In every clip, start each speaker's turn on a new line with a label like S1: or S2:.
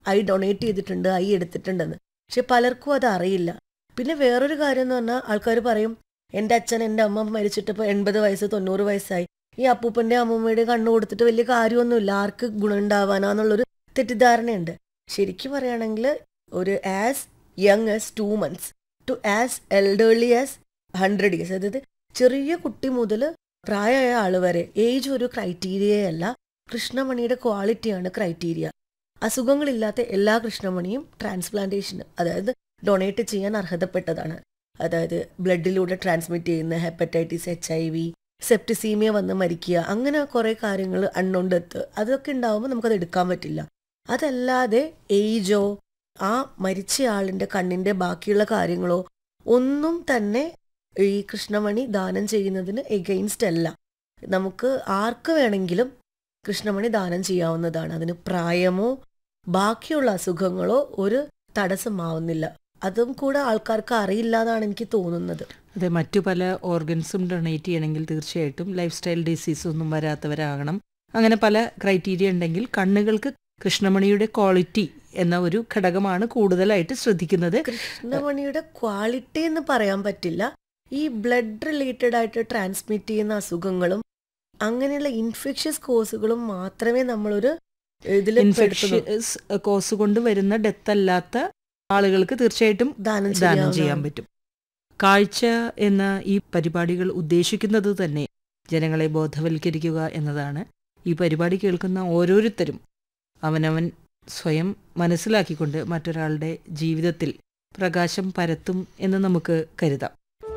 S1: I donate ചെയ്തിട്ടുണ്ട് eye എടുത്തിട്ടുണ്ടെന്ന് പക്ഷെ പലർക്കും അത് അറിയില്ല പിന്നെ വേറൊരു കാര്യം എന്ന് പറഞ്ഞാൽ ആൾക്കാർ പറയും എൻ്റെ അച്ഛൻ എൻ്റെ അമ്മ മരിച്ചിട്ട് ഇപ്പോൾ എൺപത് വയസ്സ് തൊണ്ണൂറ് വയസ്സായി ഈ അപ്പൂപ്പൻ്റെ അമ്മൂമ്മയുടെ കണ്ണ് കൊടുത്തിട്ട് വലിയ കാര്യമൊന്നുമില്ല ആർക്ക് ഗുണം ഉണ്ടാവാനാന്നുള്ളൊരു തെറ്റിദ്ധാരണയുണ്ട് ശരിക്കും പറയുകയാണെങ്കിൽ ഒരു as young as two months to as elderly as hundred years അതായത് ചെറിയ കുട്ടി മുതൽ പ്രായമായ ആൾ വരെ ഏജ് ഒരു ക്രൈറ്റീരിയയല്ല കൃഷ്ണമണിയുടെ ക്വാളിറ്റിയാണ് ക്രൈറ്റീരിയ അസുഖങ്ങളില്ലാത്ത എല്ലാ കൃഷ്ണമണിയും ട്രാൻസ്പ്ലാന്റേഷന് അതായത് ഡൊണേറ്റ് ചെയ്യാൻ അർഹതപ്പെട്ടതാണ് അതായത് ബ്ലഡിലൂടെ ട്രാൻസ്മിറ്റ് ചെയ്യുന്ന hepatitis H I V septicaemia വന്ന് മരിക്കുക അങ്ങനെ കുറേ കാര്യങ്ങൾ അൺനോൺ ഡെത്ത് അതൊക്കെ ഉണ്ടാവുമ്പോൾ നമുക്കത് എടുക്കാൻ പറ്റില്ല അതല്ലാതെ ഏജോ ആ മരിച്ചയാളിൻ്റെ കണ്ണിൻ്റെ ബാക്കിയുള്ള കാര്യങ്ങളോ ഒന്നും തന്നെ ഈ കൃഷ്ണമണി ദാനം ചെയ്യുന്നതിന് എഗെയിൻസ്റ്റ് അല്ല നമുക്ക് ആർക്ക് വേണമെങ്കിലും കൃഷ്ണമണി ദാനം ചെയ്യാവുന്നതാണ് അതിന് പ്രായമോ ബാക്കിയുള്ള അസുഖങ്ങളോ ഒരു തടസ്സമാവുന്നില്ല അതും കൂടെ ആൾക്കാർക്ക് അറിയില്ല എന്നാണ് എനിക്ക് തോന്നുന്നത്
S2: അതെ മറ്റു പല ഓർഗൻസും ഡൊണേറ്റ് ചെയ്യണമെങ്കിൽ തീർച്ചയായിട്ടും ലൈഫ് സ്റ്റൈൽ ഡിസീസ് ഒന്നും വരാത്തവരാകണം അങ്ങനെ പല ക്രൈറ്റീരിയ ഉണ്ടെങ്കിൽ കണ്ണുകൾക്ക് കൃഷ്ണമണിയുടെ ക്വാളിറ്റി എന്ന ഒരു ഘടകമാണ് കൂടുതലായിട്ട് ശ്രദ്ധിക്കുന്നത്
S1: കൃഷ്ണമണിയുടെ ക്വാളിറ്റി എന്ന് പറയാൻ പറ്റില്ല ഈ ബ്ലഡ് റിലേറ്റഡ് ആയിട്ട് ട്രാൻസ്മിറ്റ് ചെയ്യുന്ന അസുഖങ്ങളും അങ്ങനെയുള്ള ഇൻഫെക്ഷ്യസ് കോസുകളും മാത്രമേ നമ്മളൊരു ഇതിൽ
S2: ഇൻഫെക്ഷ്യസ് കോസ് കൊണ്ട് വരുന്ന ഡെത്ത് അല്ലാത്ത ആളുകൾക്ക് തീർച്ചയായിട്ടും
S1: ദാനം
S2: ദാനം ചെയ്യാൻ
S1: ചെയ്യാവുന്നതാണ്.
S2: പറ്റും കാഴ്ച എന്ന ഈ പരിപാടികൾ ഉദ്ദേശിക്കുന്നത് തന്നെ ജനങ്ങളെ ബോധവൽക്കരിക്കുക എന്നതാണ് ഈ പരിപാടി കേൾക്കുന്ന ഓരോരുത്തരും അവനവൻ സ്വയം മനസ്സിലാക്കിക്കൊണ്ട് മറ്റൊരാളുടെ ജീവിതത്തിൽ പ്രകാശം പരത്തും എന്ന് നമുക്ക് കരുതാം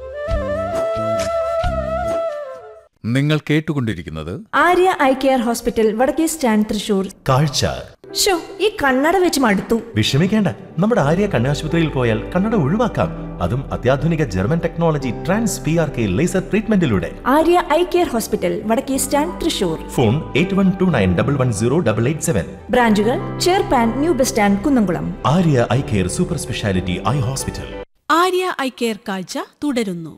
S3: നിങ്ങൾ കേട്ടുകൊണ്ടിരിക്കുന്നത്
S4: ആര്യ ഐ കെയർ ഹോസ്പിറ്റൽ വടക്കേ സ്റ്റാൻഡ് തൃശൂർ
S5: കാഴ്ച
S4: ഷോ ഈ കണ്ണട വെച്ച് മടുത്തു
S5: വിഷമിക്കേണ്ട നമ്മുടെ ആര്യ കണ്ണാശുപത്രിയിൽ പോയാൽ കണ്ണട ഒഴിവാക്കാം അതും അത്യാധുനിക German technology trans P R K laser ട്രീറ്റ്മെന്റിലൂടെ
S4: ആര്യ ഐ കെയർ ഹോസ്പിറ്റൽ വടക്കേ stand Thrissur
S5: phone eight one two nine double one zero double eight seven
S4: ബ്രാഞ്ചുകൾ ചേർപ്പാൻ new bus stand Kunnamkulam
S5: Arya eye care super speciality eye hospital
S6: Arya eye care കാഴ്ച തുടരുന്നു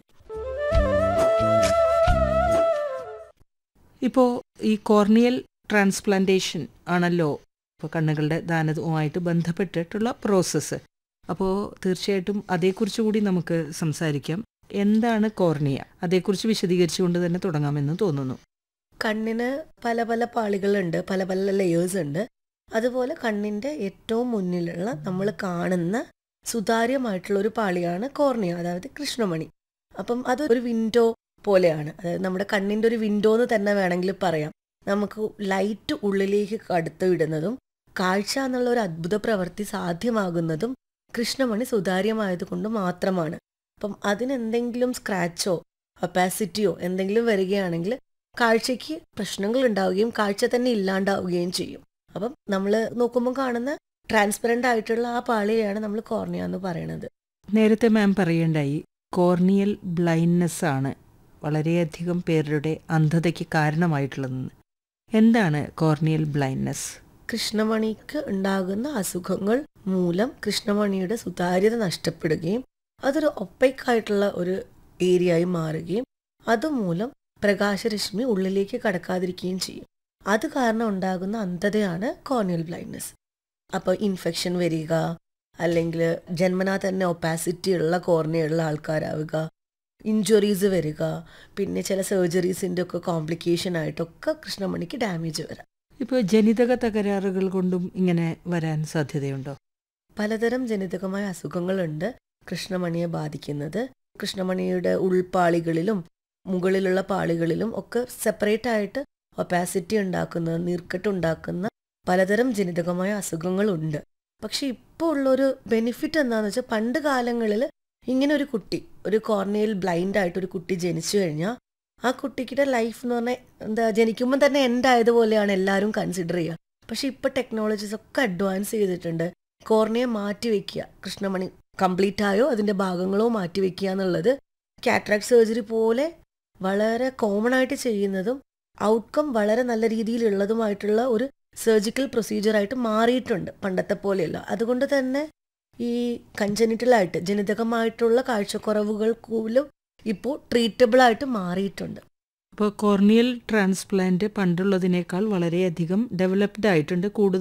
S2: ഇപ്പോൾ ഈ corneal transplantation ആണല്ലോ ഇപ്പോൾ കണ്ണുകളുടെ ദാനവുമായിട്ട് ബന്ധപ്പെട്ടിട്ടുള്ള പ്രോസസ്സ് അപ്പോൾ തീർച്ചയായിട്ടും അതേക്കുറിച്ച് കൂടി നമുക്ക് സംസാരിക്കാം എന്താണ് കോർണിയ അതേക്കുറിച്ച് വിശദീകരിച്ചുകൊണ്ട് തന്നെ തുടങ്ങാമെന്ന് തോന്നുന്നു
S1: കണ്ണിന് പല പല പാളികളുണ്ട് പല പല ലെയേഴ്സ് ഉണ്ട് അതുപോലെ കണ്ണിന്റെ ഏറ്റവും മുന്നിലുള്ള നമ്മൾ കാണുന്ന സുതാര്യമായിട്ടുള്ള ഒരു പാളിയാണ് കോർണിയ അതായത് കൃഷ്ണമണി അപ്പം അത് ഒരു വിൻഡോ പോലെയാണ് അതായത് നമ്മുടെ കണ്ണിന്റെ ഒരു വിൻഡോ എന്ന് തന്നെ വേണമെങ്കിൽ പറയാം നമുക്ക് ലൈറ്റ് ഉള്ളിലേക്ക് കടത്തി വിടുന്നതും കാഴ്ച എന്നുള്ള ഒരു അത്ഭുത പ്രവൃത്തി സാധ്യമാകുന്നതും കൃഷ്ണമണി സുതാര്യമായത് കൊണ്ട് മാത്രമാണ് അപ്പം അതിനെന്തെങ്കിലും സ്ക്രാച്ചോ ഒപ്പാസിറ്റിയോ എന്തെങ്കിലും വരികയാണെങ്കിൽ കാഴ്ചയ്ക്ക് പ്രശ്നങ്ങൾ ഉണ്ടാവുകയും കാഴ്ച തന്നെ ഇല്ലാണ്ടാവുകയും ചെയ്യും അപ്പം നമ്മൾ നോക്കുമ്പോൾ കാണുന്ന ട്രാൻസ്പെറൻ്റ് ആയിട്ടുള്ള ആ പാളിയാണ് നമ്മൾ കോർണിയ എന്ന് പറയുന്നത്
S2: നേരത്തെ മാം പറയേണ്ടായി കോർണിയൽ ബ്ലൈൻഡ്നെസ് ആണ് വളരെയധികം പേരുടെ അന്ധതയ്ക്ക് കാരണമായിട്ടുള്ളതെന്ന് എന്താണ് കോർണിയൽ ബ്ലൈൻഡ്നെസ്
S1: കൃഷ്ണമണിക്ക് ഉണ്ടാകുന്ന അസുഖങ്ങൾ മൂലം കൃഷ്ണമണിയുടെ സുതാര്യത നഷ്ടപ്പെടുകയും അതൊരു ഒപ്പൈക്ക് ആയിട്ടുള്ള ഒരു ഏരിയ ആയി മാറുകയും അതുമൂലം പ്രകാശരശ്മി ഉള്ളിലേക്ക് കടക്കാതിരിക്കുകയും ചെയ്യും അത് കാരണം ഉണ്ടാകുന്ന അന്ധതയാണ് കോർണിയൽ ബ്ലൈൻഡ്നെസ് അപ്പോൾ ഇൻഫെക്ഷൻ വരിക അല്ലെങ്കിൽ ജന്മനാ തന്നെ ഒപ്പാസിറ്റി ഉള്ള കോർണിയ ഉള്ള ആൾക്കാരാവുക ഇഞ്ചുറീസ് വരിക പിന്നെ ചില സർജറീസിൻ്റെ ഒക്കെ കോംപ്ലിക്കേഷൻ ആയിട്ടൊക്കെ കൃഷ്ണമണിക്ക് ഡാമേജ് വരാം
S2: ഇപ്പോൾ ജനിതക തകരാറുകൾ കൊണ്ടും ഇങ്ങനെ വരാൻ സാധ്യതയുണ്ടോ
S1: പലതരം ജനിതകമായ അസുഖങ്ങളുണ്ട് കൃഷ്ണമണിയെ ബാധിക്കുന്നത് കൃഷ്ണമണിയുടെ ഉൾപാളികളിലും മുകളിലുള്ള പാളികളിലും ഒക്കെ സെപ്പറേറ്റ് ആയിട്ട് ഒപ്പാസിറ്റി ഉണ്ടാക്കുന്ന നീർക്കെട്ട് ഉണ്ടാക്കുന്ന പലതരം ജനിതകമായ അസുഖങ്ങളുണ്ട് പക്ഷെ ഇപ്പോൾ ഉള്ളൊരു ബെനിഫിറ്റ് എന്താണെന്ന് വെച്ചാൽ പണ്ട് കാലങ്ങളിൽ ഇങ്ങനെ ഒരു കുട്ടി ഒരു കോർണിയൽ ബ്ലൈൻഡ് ആയിട്ട് ഒരു കുട്ടി ജനിച്ചു കഴിഞ്ഞാൽ ആ കുട്ടിയുടെ ലൈഫ് എന്ന് പറഞ്ഞാൽ എന്താ ജനിക്കുമ്പോൾ തന്നെ എൻഡ് ആയതുപോലെയാണ് എല്ലാവരും കൺസിഡർ ചെയ്യുക പക്ഷെ ഇപ്പോൾ ടെക്നോളജീസ് ഒക്കെ അഡ്വാൻസ് ചെയ്തിട്ടുണ്ട് കോർണിയ മാറ്റി വെക്കുക കൃഷ്ണമണി കംപ്ലീറ്റ് ആയോ അതിൻ്റെ ഭാഗങ്ങളോ മാറ്റി വെക്കുക എന്നുള്ളത് കാറ്ററാക്ട് സർജറി പോലെ വളരെ കോമൺ ആയിട്ട് ചെയ്യുന്നതും ഔട്ട്കം വളരെ നല്ല രീതിയിലുള്ളതുമായിട്ടുള്ള ഒരു സർജിക്കൽ പ്രൊസീജിയറായിട്ട് മാറിയിട്ടുണ്ട് പണ്ടത്തെ പോലെയല്ല അതുകൊണ്ട് തന്നെ ഈ കഞ്ചനിറ്റലായിട്ട് ജനിതകമായിട്ടുള്ള കാഴ്ചക്കുറവുകൾ പോലും ഇപ്പോൾ ട്രീറ്റബിൾ ആയിട്ട് മാറിയിട്ടുണ്ട്
S2: അപ്പോൾ കോർണിയൽ ട്രാൻസ്പ്ലാന്റ് പണ്ടുള്ളതിനേക്കാൾ വളരെയധികം ഡെവലപ്ഡ് ആയിട്ടുണ്ട് കൂടുതൽ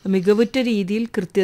S2: മികവുറ്റ രീതിയിൽ കൃത്യ